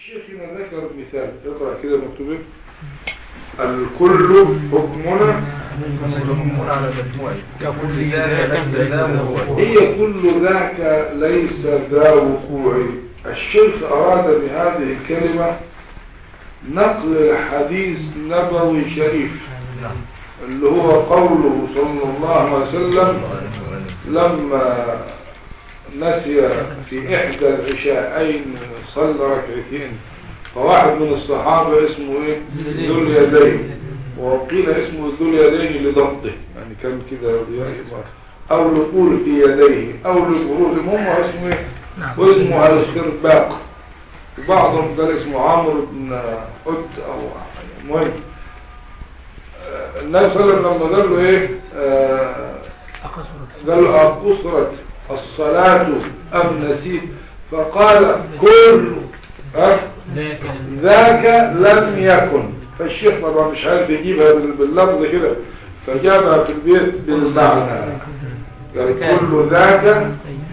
الشيخ هنا ذكر مثال اقرأ كده مكتوب ايه الكل حكمنا على مجموعه ككل ذاك سلام هي كل ذاك ليس ذا وقوع الشيخ أراد بهذه الكلمة نقل الحديث نبوي شريف اللي هو قوله صلى الله عليه وسلم لما نسي في إحدى العشاءين صلى ركعتين فواحد من الصحابة اسمه إيه ذو اليدين وقيل اسمه ذو اليدين لضبطه يعني كان كده أو لقول في يديه أو لقول المهم هو اسمه إيه واسمه الخرباق وبعضهم قال اسمه عمرو بن قد أو المهم آه، النبي صلى الله عليه وسلم لما قال له إيه آه، قال له أقصرت الصلاة أم نسيت فقال كل ها ذاك لم يكن فالشيخ طبعا مش عارف يجيبها بال- باللفظ كده فجابها في البيت بالمعنى قال كل ذاك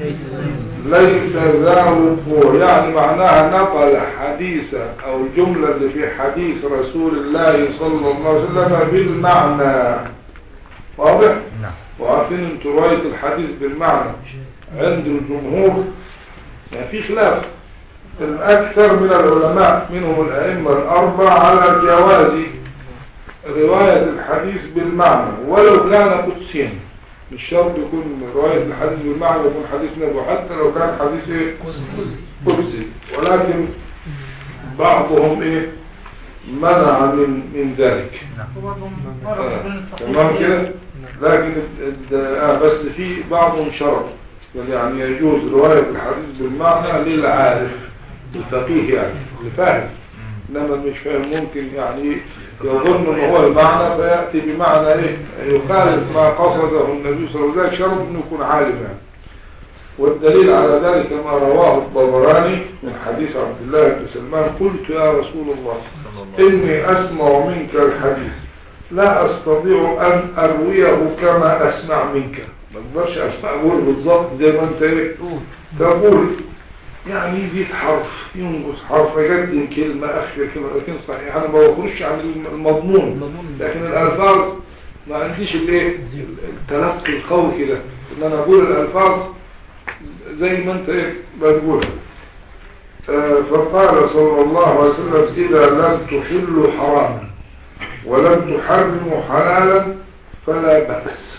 ليس ذا وقوع يعني معناها نقل حديث او الجملة اللي في حديث رسول الله صلى الله عليه وسلم بالمعنى واضح؟ نعم وعارفين انتوا رواية الحديث بالمعنى عند الجمهور يعني في خلاف الأكثر من العلماء منهم الأئمة الأربعة على جواز رواية الحديث بالمعنى ولو كان قدسيا مش شرط يكون رواية الحديث بالمعنى يكون حديث نبوي حتى لو كان حديث إيه؟ قدسي ولكن بعضهم ايه منع من من ذلك آه، تمام كده لكن ال- ال- آه بس في بعضهم شرط يعني يجوز رواية الحديث بالمعنى للعارف الفقيه يعني اللي فاهم انما مش فاهم ممكن يعني يظن ان هو المعنى فيأتي بمعنى ايه يخالف ما قصده النبي صلى الله عليه وسلم شرط انه يكون عالم يعني والدليل على ذلك ما رواه الطبراني من حديث عبد الله بن سلمان قلت يا رسول الله إني أسمع منك الحديث لا أستطيع أن أرويه كما أسمع منك ما اقدرش أسمع أقول بالظبط زي ما أنت إيه تقول يعني يزيد حرف ينقص حرف يقدم كلمة أخر كلمة لكن صحيح أنا ما بخرجش عن المضمون لكن الألفاظ ما عنديش الايه التلقي القوي كده ان انا اقول الالفاظ زي ما انت ايه بتقولها آه، فقال صلى الله عليه وسلم اذا لم تحلوا حراما ولم تحرموا حلالا فلا بأس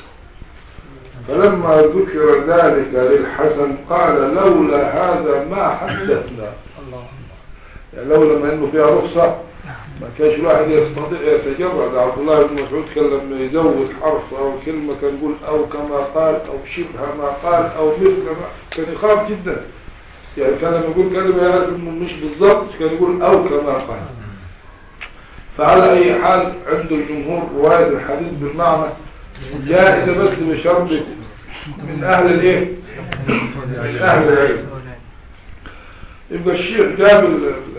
فلما ذكر ذلك للحسن قال لولا هذا ما حدثنا يعني لولا ما انه فيها رخصة ما كانش الواحد يستطيع يتجرد عبد الله بن مسعود كان لما يزود حرف او كلمة كان يقول او كما قال او شبه ما قال او مثل ما كان يخاف جدا يعني كان لما يقول كلمة يعرف انه مش بالضبط كان يقول او كما قال فعلى اي حال عند الجمهور رواية الحديث بالمعنى جائزة بس بشرط من اهل الايه من اهل العلم يبقى الشيخ جاب ال- ال-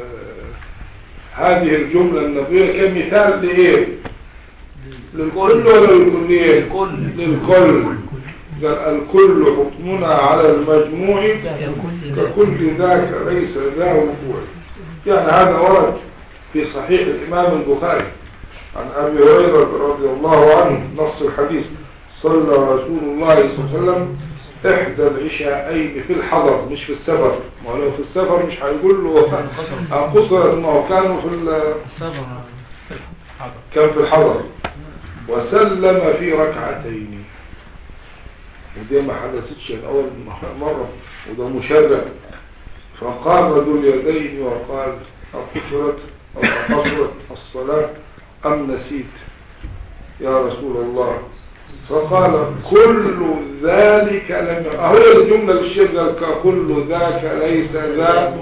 هذه الجملة النبوية كمثال لإيه للكل ولا للكلية للكل. للكل قال الكل حكمنا على المجموع ككل ذاك ليس ذا وقوع يعني هذا ورد في صحيح الإمام البخاري عن أبي هريرة رضي الله عنه نص الحديث صلى رسول الله صلى الله عليه وسلم إحدى العشاءين في الحضر مش في السفر ما هو لو في السفر مش هيقول له قصرت ما هو كانوا في ال- كان في الحضر وسلم في ركعتين ودي ما حدثتش الأول مرة وده مشرع فقام ذو اليدين وقال أقصرت أو أقصرت الصلاة أم نسيت يا رسول الله فقال كل ذلك لم ي- أهو الجملة الشيخ قال كل ذاك ليس ذا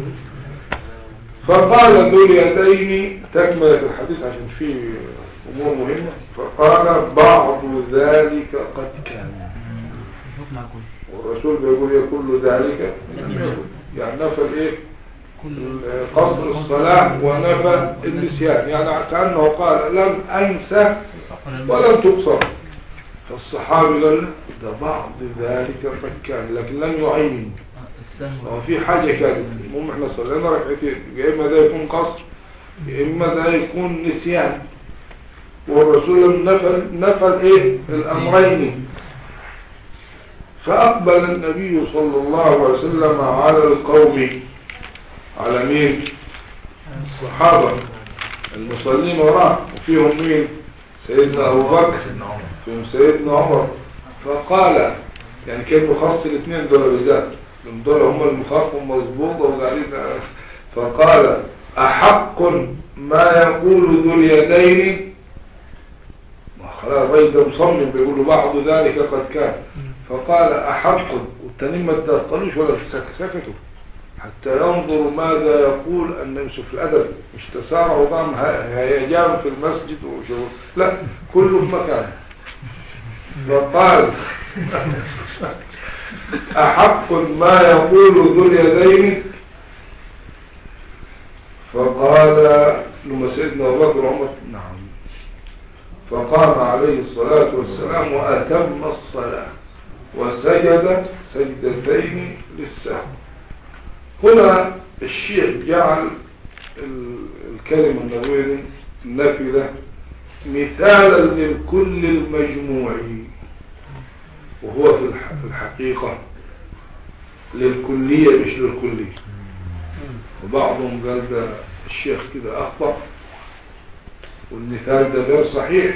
فقال ذو اليدين تكملة الحديث عشان فيه أمور مهمة فقال بعض ذلك قد كان والرسول بيقول يا كل ذلك يعني نفى الايه قصر الصلاة ونفى النسيان يعني كأنه قال لم أنسى ولم تقصر فالصحابي قال لا، ده بعض ذلك قد كان لكن لم يعين هو في حاجة كده المهم احنا صلينا ركعتين يا اما ده يكون قصر يا اما ده يكون نسيان والرسول نفى نفى ايه الامرين فاقبل النبي صلى الله عليه وسلم على القوم على مين الصحابة المصلين وراه وفيهم مين سيدنا ابو بكر سيدنا عمر فيهم سيدنا عمر فقال يعني كان مخص الاثنين دول بالذات لأن دول هم المخاف مظبوطة وقاعدين فقال أحق ما يقول ذو اليدين ما خلاص الرجل ده مصمم بيقول بعض ذلك قد كان فقال أحق والتانيين ما تدخلوش ولا سك- سكتوا حتى ينظروا ماذا يقول النبي في الأدب مش تسارع وضم هيجان في المسجد وشغل لا كله في مكانه وقال أحق ما يقول ذو اليدين فقال لما سيدنا أبو بكر وعمر نعم فقام عليه الصلاة والسلام وأتم الصلاة وسجد سجدتين للسهو هنا الشيخ جعل ال- الكلمة النبوية النافذة مثالا للكل المجموعي وهو في الح- في الحقيقة للكلية مش للكلية وبعضهم قال ده الشيخ كده أخطأ والمثال ده غير صحيح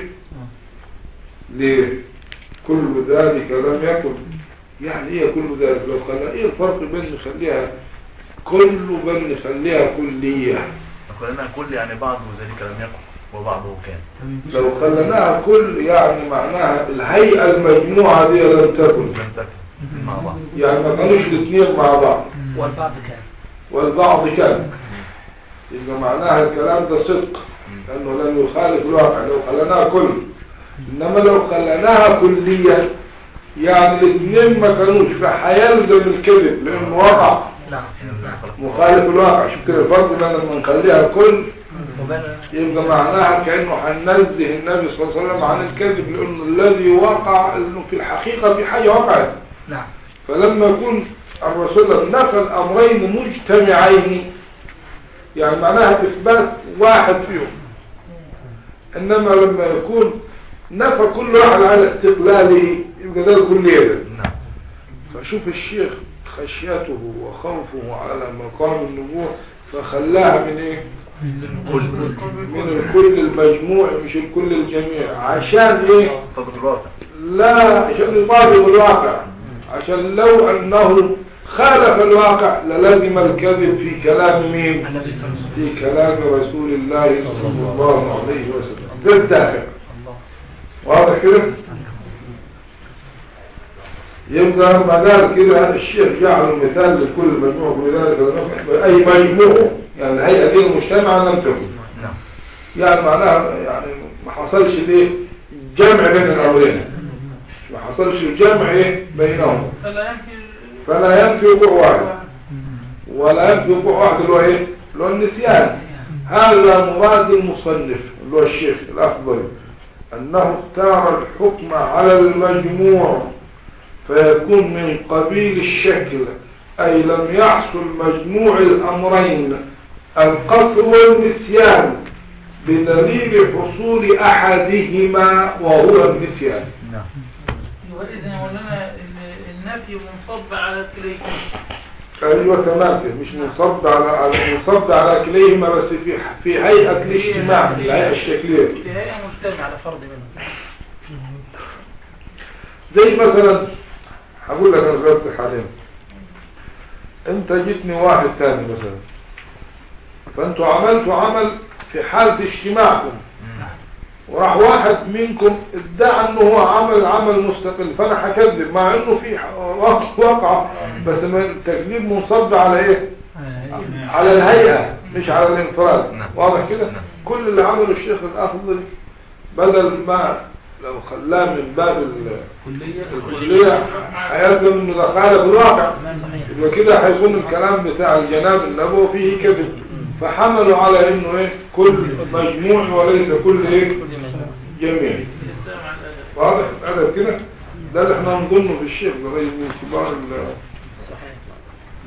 ليه كل ذلك لم يكن يعني ايه كل ذلك لو خلى ايه الفرق بين نخليها كل بين نخليها كلية فقلنا كل يعني بعض وذلك لم يكن وبعضه كان لو خلناها كل يعني معناها الهيئة المجموعة دي لم تكن لم تكن مع بعض يعني ما كانوش الاثنين مع بعض والبعض كان والبعض كان يبقى معناها الكلام ده صدق لأنه لم يخالف الواقع لو خلناها كل إنما لو خلناها كلية يعني الاثنين ما كانوش فهيلزم الكذب لأنه وقع نعم مخالف الواقع شوف كده الفرق بين لما نخليها كل وبين يبقى معناها كأنه هننزه النبي صلى الله عليه وسلم عن الكذب لأنه الذي وقع إنه في الحقيقة في حاجة وقعت نعم فلما يكون الرسول نفى الأمرين مجتمعين يعني معناها إثبات واحد فيهم إنما لما يكون نفى كل واحد على استقلاله يبقى ده الكلية ده نعم فشوف الشيخ خشيته وخوفه على مقام النبوة فخلاها من ايه كل من الكل المجموع مش الكل الجميع عشان ايه طبق الواقع لا عشان يطابق الواقع عشان لو انه خالف الواقع للزم الكذب في كلام مين النبي صلى الله عليه وسلم في كلام رسول الله صلى الله عليه وسلم ده الدافع الله واضح كده يبقى ما قال كده الشيخ جعل مثال لكل مجموعة ولذلك أي مجموعة يعني الهيئة دي المجتمع لم تكن نعم يعني معناها يعني ما حصلش ليه جمع بين الأمرين ما حصلش الجمع ايه بينهم فلا يمكن فلا ينفي وقوع واحد ولا ينفي وقوع واحد اللي هو ايه اللي هو النسيان هذا مراد المصنف اللي هو الشيخ الأفضل أنه اختار الحكم على المجموع فيكون من قبيل الشكل أي لم يحصل مجموع الأمرين القصر والنسيان بدليل حصول أحدهما وهو النسيان نعم وإذا مولانا ال- النفي منصب على كليهما أيوة تمام كده. مش منصب على على منصب على كليهما بس في في هيئة الاجتماع في الهيئة الشكلية في هيئة مجتمعة على فرض منه زي مثلا هقول لك انا دلوقتي حاليا انت جيتني واحد تاني مثلا فانتوا عملتوا عمل في حالة اجتماعكم وراح واحد منكم ادعى انه هو عمل عمل مستقل فانا هكذب مع انه في وق- وقع بس ما التكذيب منصب على ايه على الهيئة مش على الانفراد نعم. واضح كده نعم. كل اللي عمله الشيخ الافضل بدل ما لو خلاه من باب ال- الكلية هيلزم انه ده خالف الواقع صحيح يبقى كده هيكون الكلام بتاع الجناب النبوي فيه كذب فحملوا على انه ايه كل مجموع وليس كل ايه كل مجموعة جميع الإسلام على الأدب واضح الادب كده ده اللي احنا نظنه في الشيخ ده رجل من كبار ال- صحيح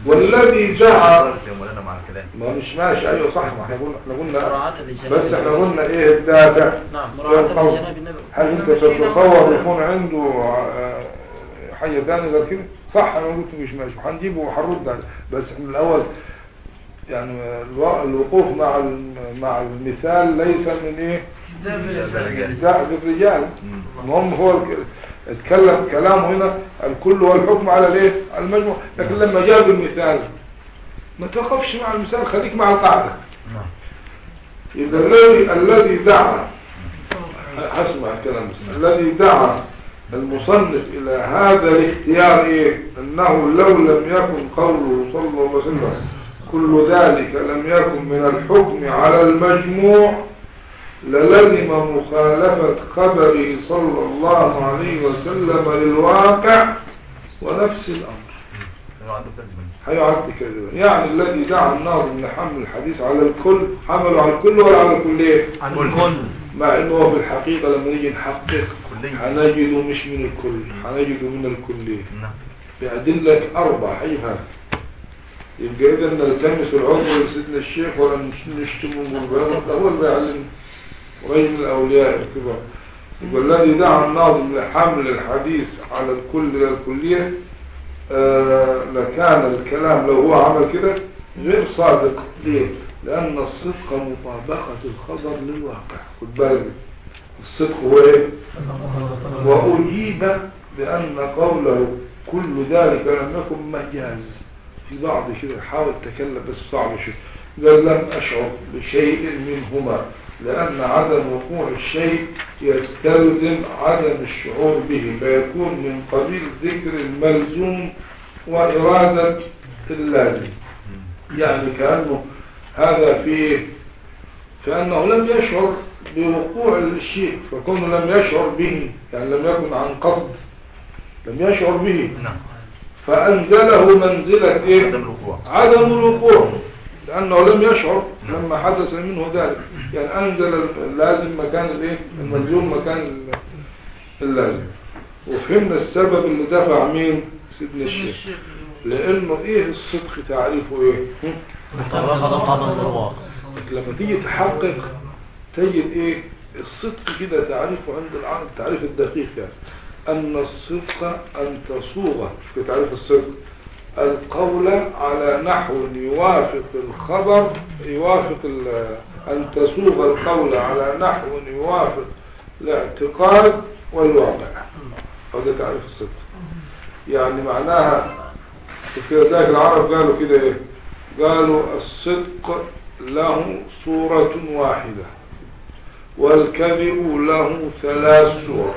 والذي دعا بس يا مولانا مع الكلام ما مش ماشي ايوه صح ما احنا قلنا احنا قلنا مراعاة لجناب بس احنا قلنا ايه الدافع نعم مراعاة القول. لجناب النبي هل انت تتصور يكون عنده آه، حاجة تانية غير كده صح انا قلت مش ماشي هنجيبه وهنرد عليه بس من الاول يعني الو- الوقوف مع الم- مع المثال ليس من ايه ده بالرجال. ده للرجال مم. المهم هو الك- اتكلم كلامه هنا الكل والحكم على الايه على المجموع لكن لما جاب المثال ما توقفش مع المثال خليك مع القاعدة نعم إذا الذي الذي دعا هسمع الكلام بس الذي دعا المصنف إلى هذا الاختيار إيه أنه لو لم يكن قوله صلى الله عليه وسلم كل ذلك لم يكن من الحكم على المجموع للزم مخالفة خبره صلى الله عليه وسلم للواقع ونفس الأمر هو عنده كذب هيعد كذبا يعني الذي دعا الناظر من حمل الحديث على الكل حمله على الكل ولا على الكلية عن كل. الكل مع انه هو في الحقيقة لما نيجي نحقق كلية هنجده مش من الكل هنجده من الكلية نعم بأدلة أربع حيفها يبقى إذا نلتمس العذر لسيدنا الشيخ ولا نش- نشتمه بالبيان ده هو اللي بيعلم رجل من الأولياء الكبار يقول الذي دعا الناظم لحمل الحديث على الكل إلى الكلية آه لكان الكلام لو هو عمل كده غير صادق ليه؟ لأن الصدق مطابقة الخبر للواقع خد بالك الصدق هو إيه؟ وأجيب بأن قوله كل ذلك لم يكن مجاز في بعض كده حاول تكلم بس صعب شيء قال لم أشعر بشيء منهما لأن عدم وقوع الشيء يستلزم عدم الشعور به فيكون من قبيل ذكر الملزوم وإرادة اللازم يعني كأنه هذا فيه كأنه لم يشعر بوقوع الشيء فكونه لم يشعر به يعني لم يكن عن قصد لم يشعر به نعم فأنزله منزلة إيه؟ عدم الوقوع عدم الوقوع لأنه لم يشعر لما حدث منه ذلك يعني أنزل اللازم مكان الإيه؟ الملزوم مكان ال- اللازم وفهمنا السبب اللي دفع مين سيدنا الشيخ لأنه إيه الصدق تعريفه إيه هم؟ مطابقة طبعا للواقع لما تيجي تحقق تجد ايه الصدق كده تعريفه عند العرب التعريف الدقيق يعني ان الصدق ان تصوغ في تعريف الصدق القول على نحو يوافق الخبر يوافق ال- ان تسوغ القول على نحو يوافق الاعتقاد والواقع هذا تعريف الصدق يعني معناها في ذاك العرب قالوا كده ايه قالوا الصدق له صورة واحدة والكذب له ثلاث صور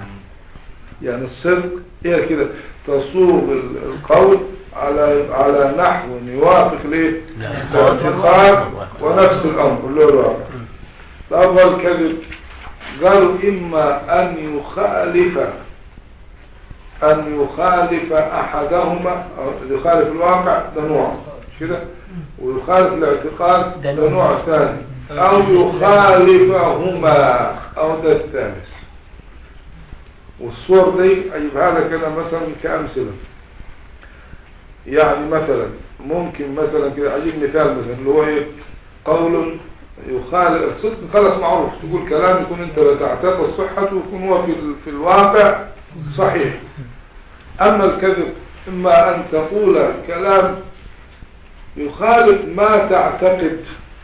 يعني الصدق هي كده تصوغ ال- القول على على نحو يوافق ليه الاعتقاد ونفس الامر اللي هو الواقع الأول الكذب قالوا إما أن يخالف أن يخالف أحدهما أو يخالف الواقع ده نوع مش كده ويخالف الاعتقاد ده ده نوع. نوع ثاني أو يخالفهما أو ده الثالث والصور دي أجيبها لك أنا مثلا كأمثلة يعني مثلا ممكن مثلا كده أجيب مثال مثلا اللي هو إيه قول يخالف الصدق خلاص معروف تقول كلام يكون أنت لا تعتقد صحته ويكون هو في, ال- في الواقع صحيح أما الكذب إما أن تقول كلام يخالف ما تعتقد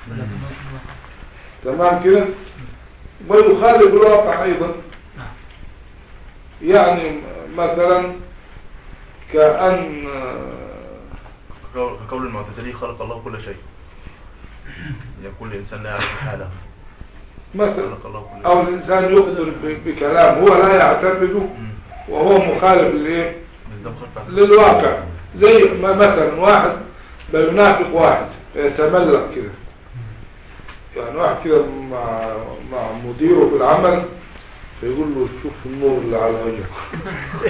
تمام كده ويخالف الواقع أيضا يعني مثلا كأن كقول كقول المعتزلي خلق الله كل شيء يقول الإنسان لا يعرف حاله مثلا خلق الله كل أو شيء الإنسان يخبر ب- بكلام هو لا يعتقده مم. وهو مخالف لإيه بالضبط خلق- للواقع زي ما مثلا واحد بينافق واحد يتملق كده يعني واحد كده مع مع مديره في العمل فيقول له شوف النور اللي على وجهك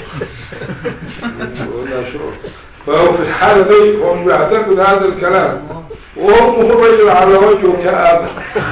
ولا شعور فهو في الحالة دي هو بيعتقد هذا الكلام وهو الرجل على وجهه كآبة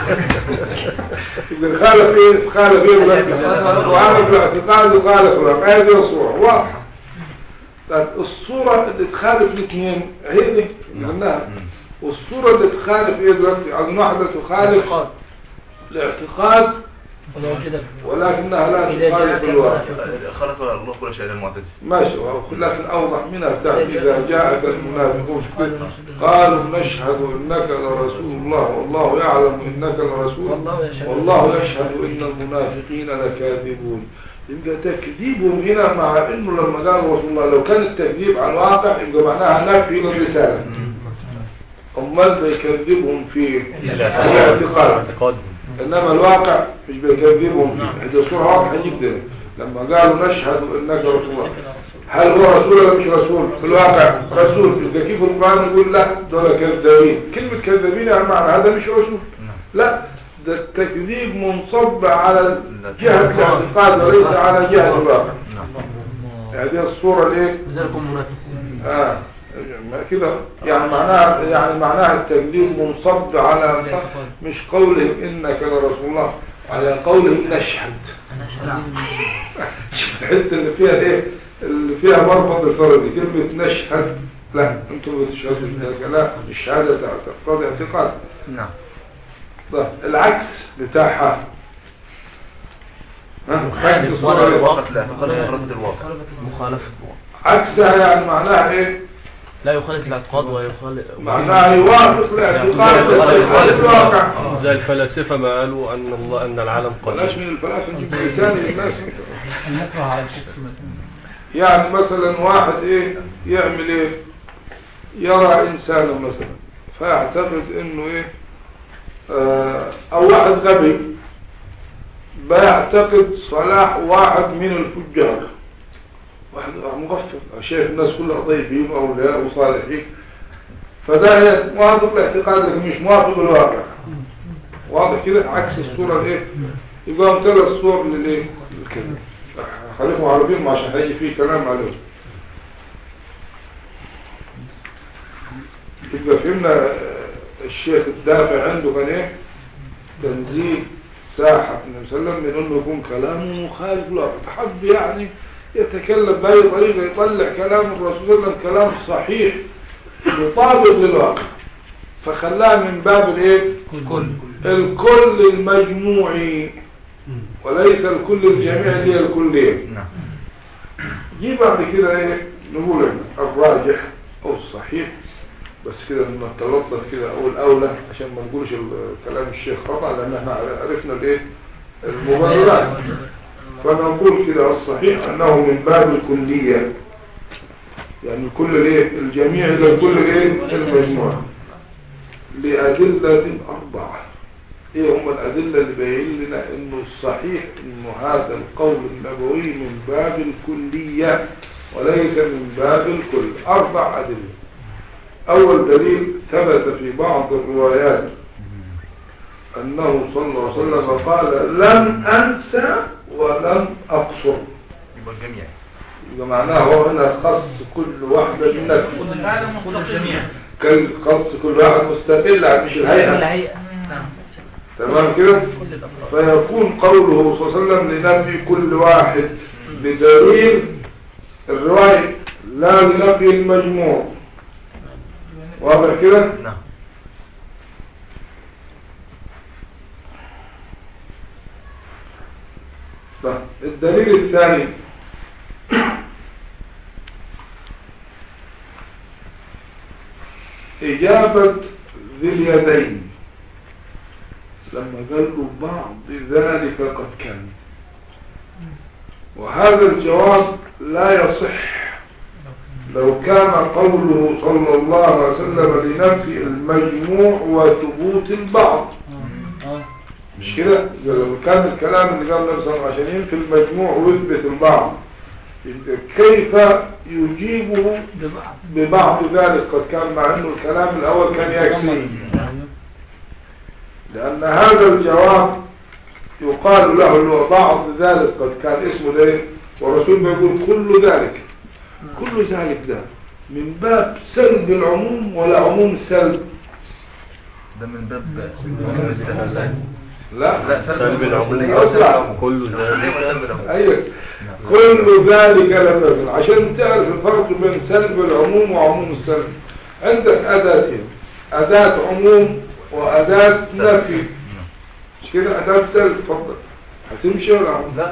يبقى خالف ايه خالف ايه ولا وعمل الاعتقاد وخالف الواقع هذه الصورة واضحة طيب الصورة اللي تخالف الاثنين هي دي اللي قلناها مم. والصورة اللي تخالف ايه دلوقتي عايزين واحدة تخالف الاعتقاد ولكنها لا تخالف الواقع خلق الله كل شيء للمعتزلة ماشي ولكن أوضح منها بتاعت إذا جاءك المنافقون قالوا نشهد إنك لرسول الله والله يعلم إنك لرسول والله يشهد إن المنافقين لكاذبون يبقى تكذيبهم هنا مع إنه لما قال رسول الله لو كان التكذيب عن واقع يبقى معناها نفي للرسالة أمال بيكذبهم في الاعتقاد اعتقادهم انما الواقع مش بيكذبهم فيه هذه صورة واضحة جدا لما قالوا نشهد انك رسول الله هل هو رسول ولا مش رسول في الواقع رسول إذا كيف القرآن يقول لا دول كذابين كلمة كذابين يعني معنى هذا مش رسول لا ده التكذيب منصب على جهة الاعتقاد وليس على جهة الواقع هذه الصورة الايه آه ما كده يعني معناها يعني معناها التكذيب منصب على مش قوله انك لرسول الله على قوله نشهد الحته اللي فيها ايه اللي فيها مربط الفرد كلمه نشهد لا انتم بتشهدوا ذلك لا الشهاده تقتضي اعتقاد نعم طيب العكس بتاعها ها؟ عكس الصورة إيه؟ وقت الاعتقاد مخالفة الواقع مخالفة عكسها يعني معناها ايه لا يخالف الاعتقاد ويخالف معناها يوافق الاعتقاد بس يخالف الواقع زي الفلاسفة ما قالوا أن الله أن العالم بلاش قديم من الفلاسفه نجيب لسان الناس نكره على الكفر مثلا يعني مثلا واحد ايه يعمل ايه يرى انسانا مثلا فيعتقد انه ايه آه او واحد غبي بيعتقد صلاح واحد من الفجار واحد مغفل شايف الناس كلها طيبين واولياء وصالحين فده إيه؟ موافق الاعتقاد لكن مش موافق الواقع واضح كده عكس الصورة الايه يبقى امثلة الصور للايه للكذب خليكم عارفين عشان هيجي فيه كلام عليهم يبقى فهمنا آه، الشيخ الدافع عنده كان ايه تنزيل ساحة النبي صلى الله عليه وسلم من انه يكون كلامه مخالف له حب يعني يتكلم بأي طريقة يطلع كلام الرسول صلى الله عليه وسلم كلام صحيح مطابق للواقع فخلاه من باب الايه كل الكل المجموعي وليس الكل الجميع اللي هي الكلية نعم جي بعد كده ايه نقول إحنا الراجح او الصحيح بس كده لما نتلطف كده او الاولى عشان ما نقولش ال- كلام الشيخ خطأ لان احنا عرفنا الايه المبررات فنقول كده الصحيح انه من باب الكلية يعني الكل الايه الجميع الى الكل الايه المجموعة لأدلة أربعة ايه هم الأدلة اللي بيقول لنا انه الصحيح انه هذا القول النبوي من باب الكلية وليس من باب الكل أربع أدلة أول دليل ثبت في بعض الروايات أنه صلى الله عليه وسلم قال لم أنسى ولم أقصر يبقى الجميع يبقى معناه هو هنا خص كل واحدة منك كل العالم مستقيم كل خص كل واحد مستقل مش الهيئة نعم تمام كده فيكون قوله صلى الله عليه وسلم لنفي كل واحد بدليل الرواية لا لنفي المجموع واضح كده نعم طيب الدليل الثاني إجابة ذي اليدين لما قال له بعض ذلك قد كان وهذا الجواب لا يصح لو كان قوله صلى الله عليه وسلم لنفي المجموع وثبوت البعض مش كده لو كان الكلام اللي قال النبي صلى الله عليه وسلم عشان ينفي المجموع ويثبت البعض يبقى كيف يجيبه ببعض ذلك قد كان مع انه الكلام الاول كان يكفي لان هذا الجواب يقال له اللي هو بعض ذلك قد كان اسمه ده والرسول بيقول كل ذلك كل ذلك ده من باب سلب العموم ولا عموم السلب ده من باب عموم السلام لا لا سلب سلب العموم العموم. أسرع. كل ذلك ليه سلب العموم ايوه كل ذلك لم يكن عشان تعرف الفرق بين سلب العموم وعموم السلب عندك اداتين اداة عموم واداة نفي مش كده اداة سلب اتفضل هتمشي ولا عموم لا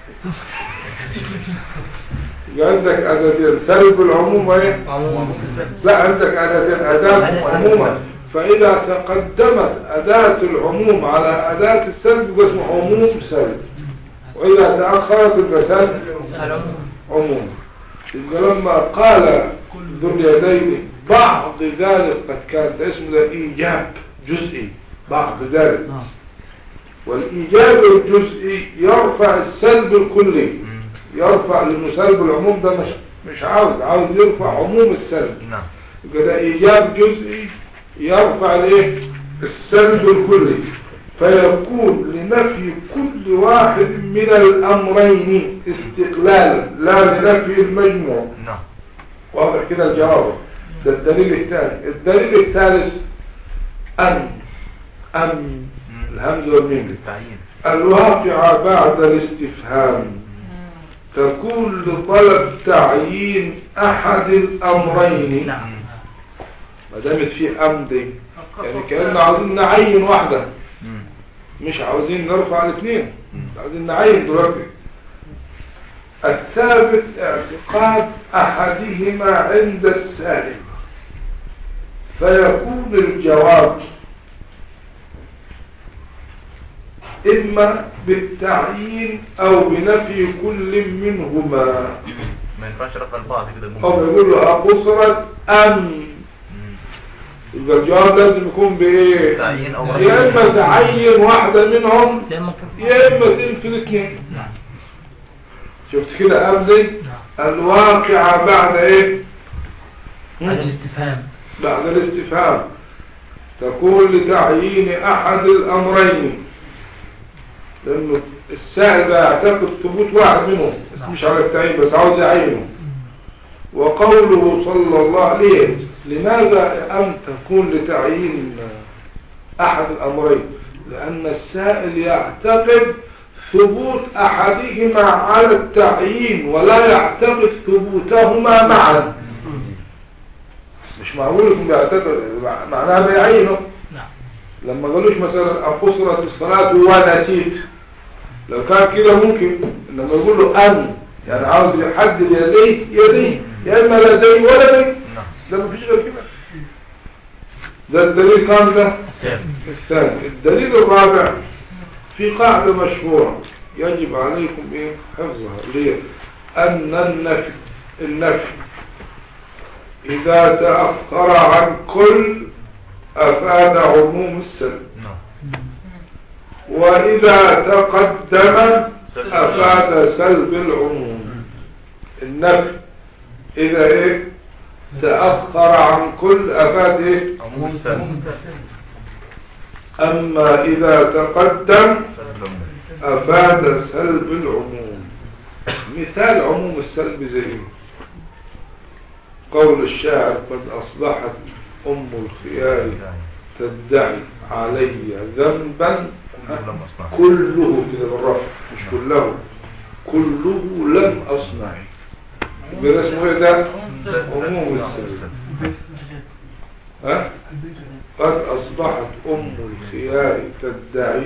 يبقى عندك اداتين سلب العموم وايه لا عندك أداتين أداة عموما فإذا تقدمت أداة العموم على أداة السلب يبقى اسمه عموم سلب وإذا تأخرت يبقى سلب عموم يبقى لما قال ذو اليدين بعض ذلك قد كان ده اسمه ده إيجاب جزئي بعض ذلك والإيجاب الجزئي يرفع السلب الكلي يرفع لأنه سلب العموم ده مش مش عاوز عاوز يرفع عموم السلب نعم يبقى ده ايجاب جزئي يرفع الايه السلب الكلي فيكون لنفي كل واحد من الامرين استقلالا لا لنفي المجموع نعم واضح كده الجواب ده الدليل الثاني الدليل الثالث ان ان الهمز والميم التعيين الواقع بعد الاستفهام تكون لطلب تعيين احد الامرين نعم ما دامت في امدي يعني كأننا عاوزين نعين واحدة مم. مش عاوزين نرفع الاثنين عاوزين نعين دلوقتي الثابت اعتقاد احدهما عند السائل فيكون الجواب اما بالتعيين او بنفي كل منهما ما ينفعش رفع البعض كده او يقول له اقصرت ام مم. يبقى الجواب لازم يكون بايه تعيين او يا اما تعين واحدة منهم لما يا اما تنفي الاثنين شفت كده قبلي الواقع بعد ايه على الاستفهام بعد الاستفهام تكون لتعيين احد الامرين لانه السائل ده يعتقد ثبوت واحد منهم بس مش على التعيين بس عاوز يعينه وقوله صلى الله عليه لماذا أن تكون لتعيين أحد الأمرين لأن السائل يعتقد ثبوت أحدهما على التعيين ولا يعتقد ثبوتهما معا مش معقول يكون بيعتقد معناها بيعينه نعم لما قالوش مثلا أقصرت الصلاة ونسيت لو كان كده ممكن لما يقول له أن يعني عاوز يحدد يديه يديه يا إما لا يديه ولا يديه نعم ده مفيش غير كده ده الدليل كام ده الثاني. الثاني الدليل الرابع في قاعدة مشهورة يجب عليكم ايه حفظها اللي هي أن النفي النفي إذا تأخر عن كل أفاد عموم السلب نعم وإذا تقدم أفاد سلب العموم النفي إذا إيه تأخر عن كل أفاد إيه عموم السلب أما إذا تقدم سلب العموم أفاد سلب العموم مثال عموم السلب زي إيه؟ قول الشاعر قد أصبحت أم الخيار تدعي علي ذنبا كله لم أصنع كله كده بالرفع مش كله كله لم أصنعه يبقى ده اسمه ايه ده عموم السلب ها قد أصبحت أم الخيار تدعي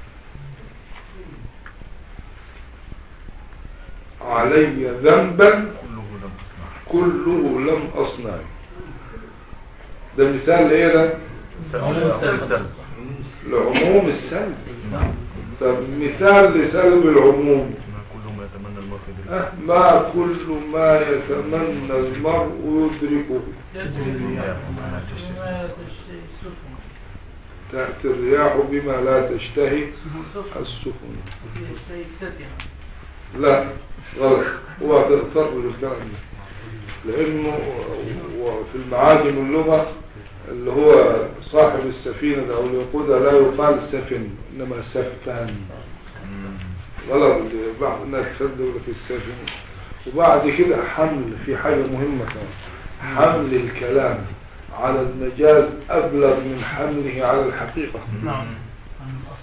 علي ذنبا كله لم أصنع كله لم أصنعه ده مثال ايه ده عموم السلب لعموم السلب نعم طب مثال لسلب العموم ما كل ما يتمنى المرء يدركه أه، ما كل ما يتمنى المرء يدركه بما تشتهي السفن تأتي الرياح بما لا تشتهي السفن تشتهي السفن لا غلط هو تغتر بالكلام ده لأنه وفي المعاجم اللغة اللي هو صاحب السفينة ده أو اليقودة لا يقال سفن إنما سفان مم. غلط بعض الناس تصدق في السفن وبعد كده حمل في حاجة مهمة كمان حمل الكلام على المجاز أبلغ من حمله على الحقيقة نعم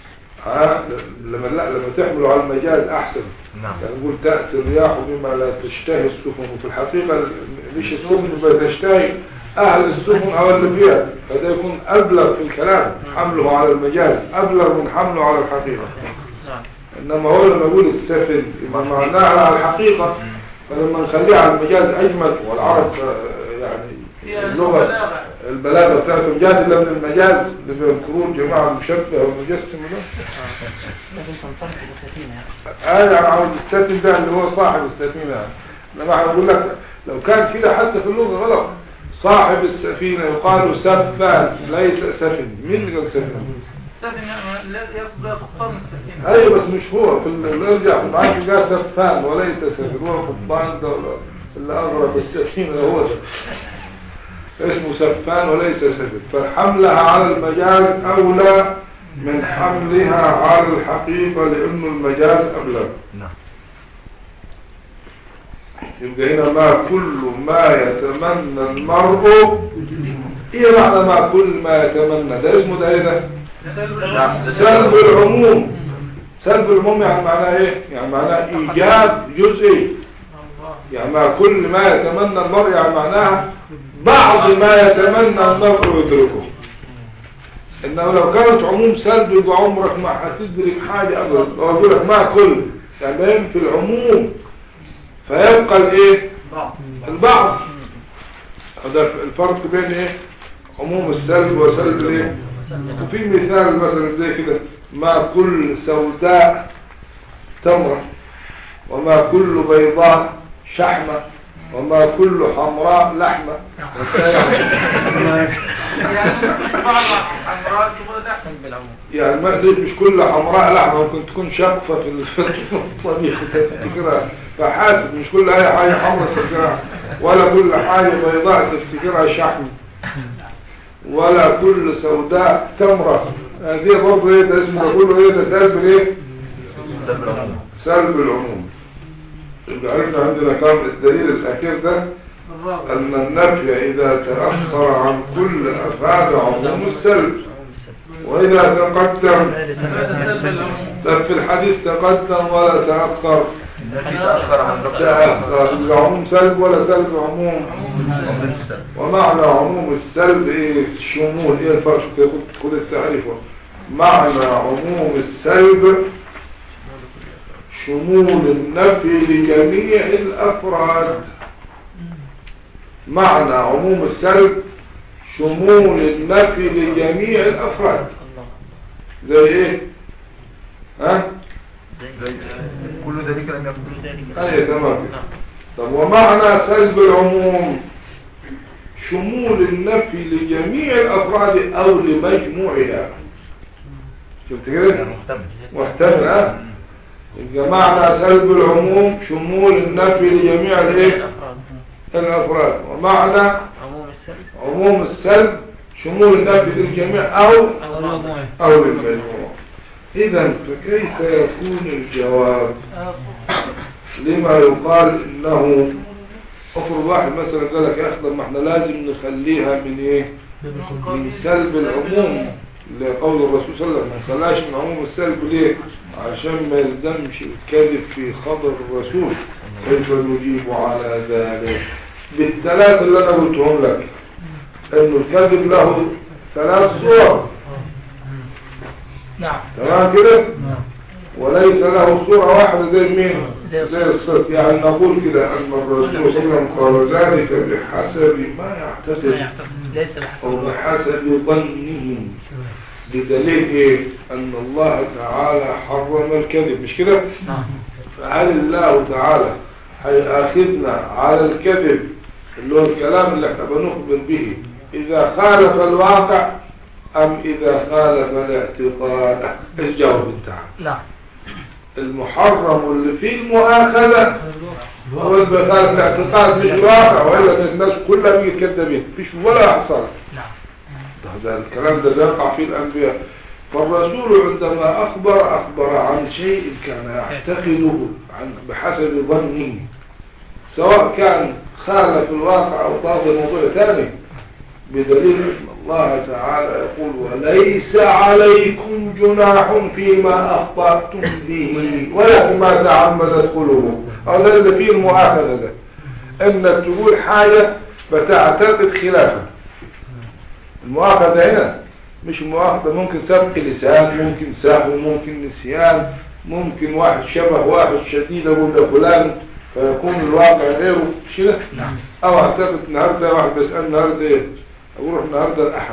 ها لما لا لما تحمله على المجاز احسن نعم يعني نقول تأتي الرياح بما لا تشتهي السفن وفي الحقيقة مش السفن بتشتهي أهل السفن أو اللي فيها فده يكون أبلغ في الكلام حمله على المجاز أبلغ من حمله على الحقيقة نعم إنما هو لما يقول السفن يبقى معناها على الحقيقة فلما نخليه على المجاز أجمل والعرب آه، يعني فيها اللغة بلاغة. البلاغة بتاعتهم جاهزة من المجاز اللي بيذكرون جماعة المشبه والمجسم ده لازم تنصرف بسفينة يعني. آه يعني عاوز السفن ده اللي هو صاحب السفينة يعني لما احنا بقول لك لو كان كده حتى في اللغة غلط صاحب السفينة يقال سفان ليس سفن مين اللي قال سفن السفينة لا يقصد قبطان السفينة ايوه بس مش هو في ال- الارجع في العاشر قال سفان وليس سفن هو القبطان ده ولا- اللي اغرق السفينة هو ده اسمه سفان وليس سفن فحملها على المجاز اولى من حملها على الحقيقة لانه المجاز ابلغ نعم يبقى هنا ما كل ما يتمنى المرء ايه معنى ما كل ما يتمنى ده اسمه ده ايه ده سلب العموم سلب العموم يعني معناه ايه يعني معناه ايجاب جزئي الله يعني ما كل ما يتمنى المرء يعني معناها بعض ما يتمنى المرء يدركه انه لو كانت عموم سلب يبقى عمرك ما هتدرك حاجة ابدا لو اقول لك ما كل تمام في العموم فيبقى الايه بعض البعض هذا الفرق بين ايه عموم السلب وسلب الايه وفي مثال مثلا زي كده ما كل سوداء تمرة وما كل بيضاء شحمة وما كل حمراء لحمة يعني بعض الحمراء تبقى ده سلب العموم يعني ما دي مش كل حمراء لحمة ممكن تكون شقفة في ال- في الطبيخ تفتكرها فحاسب مش كل اي حاجة حمراء تفتكرها ولا كل حاجة بيضاء تفتكرها شحم ولا كل سوداء تمرة هذه برضه ايه ده اسمه ده كله ايه ده سلب الايه سلب العموم سلب العموم يبقى عرفنا عندنا كام الدليل الاخير ده الرابع ان النفي اذا تأخر عن كل افاد عموم السلب واذا تقدم هذا سلب العموم طب في الحديث تقدم ولا تأخر النبي تأخر عن رب تأخر العموم سلب ولا سلب عموم عموم السلب ومعنى عموم السلب ايه الشمول ايه الفرق خد خد التعريف معنى عموم السلب شمول النفي لجميع الافراد معنى عموم السلب شمول النفي لجميع الافراد زي ايه ها زي كل ذلك لم يكن ايه تمام كده. طب ومعنى سلب العموم شمول النفي لجميع الافراد او لمجموعها شفت كده يعني محتمل محتمل ها يبقى معنى سلب العموم شمول النفي لجميع الايه الافراد ومعنى عموم السلب عموم السلب شمول النفي للجميع او أو المجموعة او للمجموع اذا فكيف يكون الجواب لما يقال انه افرض واحد مثلا قال لك يا اخي طب ما احنا لازم نخليها من ايه من سلب العموم لقول الرسول صلى الله عليه وسلم ما خلاش من عموم السلب ليه عشان ما يلزمش الكذب في خبر الرسول كيف نجيب على ذلك بالثلاث اللي انا قلتهم لك انه الكذب له ثلاث صور نعم تمام كده وليس له صورة واحدة زي مين زي زي الصدق يعني نقول كده أن الرسول صلى الله عليه وسلم قال ذلك بحسب ما ما يعتقد يعتقد ليس بحسب أو الواقع. بحسب ظنه بدليل إيه أن الله تعالى حرم الكذب مش كده نعم فهل الله تعالى هيأخذنا على الكذب اللي هو الكلام اللي احنا بنخبر به إذا خالف الواقع أم إذا خالف الاعتقاد ايش جاوب انت نعم المحرم اللي فيه المؤاخذة هو اللي بخالف الاعتقاد مش واقع وإلا الناس كلها بيجي كذابين مفيش ولا حصل نعم ده, ده الكلام ده بيقع فيه الأنبياء فالرسول عندما أخبر أخبر عن شيء كان يعتقده عن بحسب ظنه سواء كان خالف الواقع أو طاف الموضوع ثاني بدليل أن الله تعالى يقول وليس عليكم جناح فيما أخطأتم به ولكن ما تعمدت قلوبكم أو ده اللي فيه المؤاخذة ده انك تقول حاجة فتعتقد خلافها المؤاخذة هنا مش المؤاخذة ممكن سبق لسان ممكن سهو ممكن نسيان ممكن واحد شبه واحد شديد اقول ده فلان فيكون الواقع غيره مش كده او اعتقد النهارده واحد بيسأل النهارده ايه اقول النهارده الاحد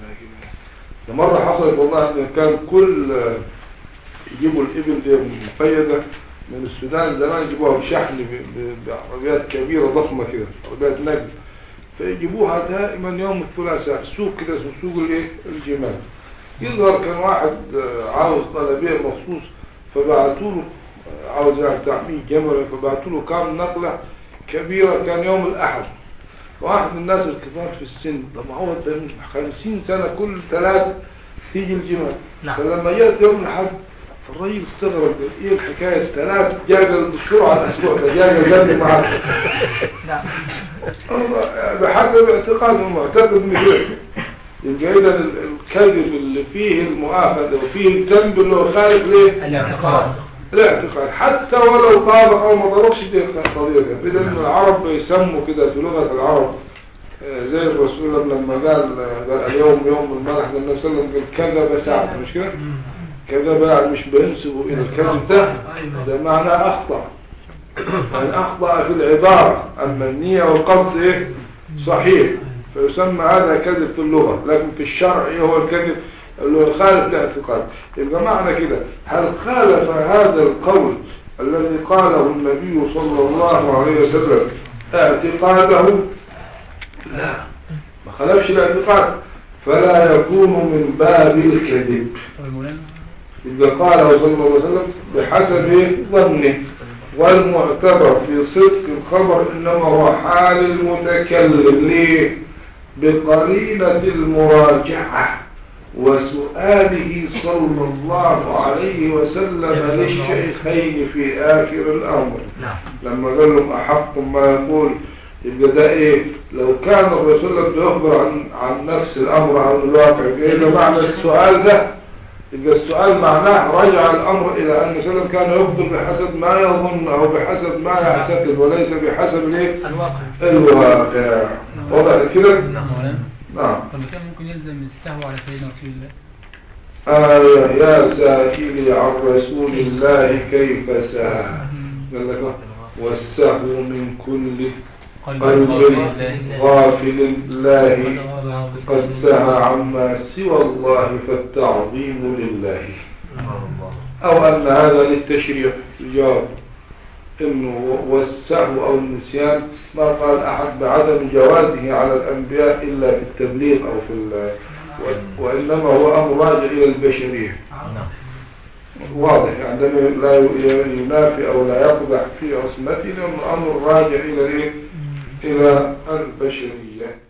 ده مرة حصلت والله ان كان كل يجيبوا الابل دي مقيدة من السودان زمان يجيبوها بشحن ب- ب- بعربيات كبيرة ضخمة كده عربيات نقل فيجيبوها دائما يوم الثلاثاء سوق كده اسمه سوق الايه الجمال يظهر كان واحد آه، عاوز طلبية مخصوص فبعتوا له آه، عاوز يعني تعميل جمل فبعتوا له كام نقلة كبيرة كان يوم الأحد واحد من الناس الكبار في السن طب ما هو ده من خمسين سنة كل ثلاث تيجي الجمال نعم. فلما جاءت يوم الأحد فالرجل استغرب قال ايه الحكاية ثلاث جاجل بسرعة الأسبوع ده جاجل جنبي معاك نعم الله بحسب اعتقادهم معتقد مثله يبقى اذا ال- الكذب اللي فيه المؤاخذة وفيه الذنب اللي هو خارج ليه؟ الاعتقاد الاعتقاد حتى ولو طابق او ما ضربش دي قضية بدل ان العرب بيسموا كده في لغة العرب آه، زي الرسول لما قال آه، قال اليوم يوم الملح النبي صلى الله عليه وسلم قال كذب سعد مش كده؟ كذب يعني مش بينسبوا الى الكذب ده ده معناه اخطأ يعني أخطأ في العبارة أما النية والقصد إيه؟ صحيح فيسمى هذا كذب في اللغة لكن في الشرع إيه هو الكذب اللي هو خالف الاعتقاد يبقى معنى كده هل خالف هذا القول الذي قاله النبي صلى الله عليه وسلم اعتقاده لا ما خالفش الاعتقاد فلا يكون من باب الكذب إذا قاله صلى الله عليه وسلم بحسب ظنه والمعتبر في صدق الخبر إنما هو حال المتكلم ليه بقرينة المراجعة وسؤاله صلى الله عليه وسلم للشيخين في آخر الأمر نعم لما قال لهم أحق ما يقول يبقى ده إيه لو كان الرسول لم يخبر عن, عن نفس الأمر عن الواقع إيه معنى السؤال ده يبقى السؤال معناه رجع الأمر إلى أن وسلم كان يخبر بحسب ما يظن أو بحسب ما يعتقد وليس بحسب الايه الواقع الواقع وضع كده مولانا نعم طب كان ممكن يلزم السهو على سيدنا رسول الله آية يا سائلي عن رسول الله كيف ساه قال لك والسهو من كل قلب غافل الله قد سهى عما سوى الله فالتعظيم لله أو أن هذا للتشريع الجواب إنه والسهو أو النسيان ما قال أحد بعدم جوازه على الأنبياء إلا في التبليغ أو في ال- و- وإنما هو أمر راجع إلى البشرية واضح يعني ده لا ي- ينافي أو لا يقضح في عصمته لأنه أمر راجع إلى إيه؟ إلى البشرية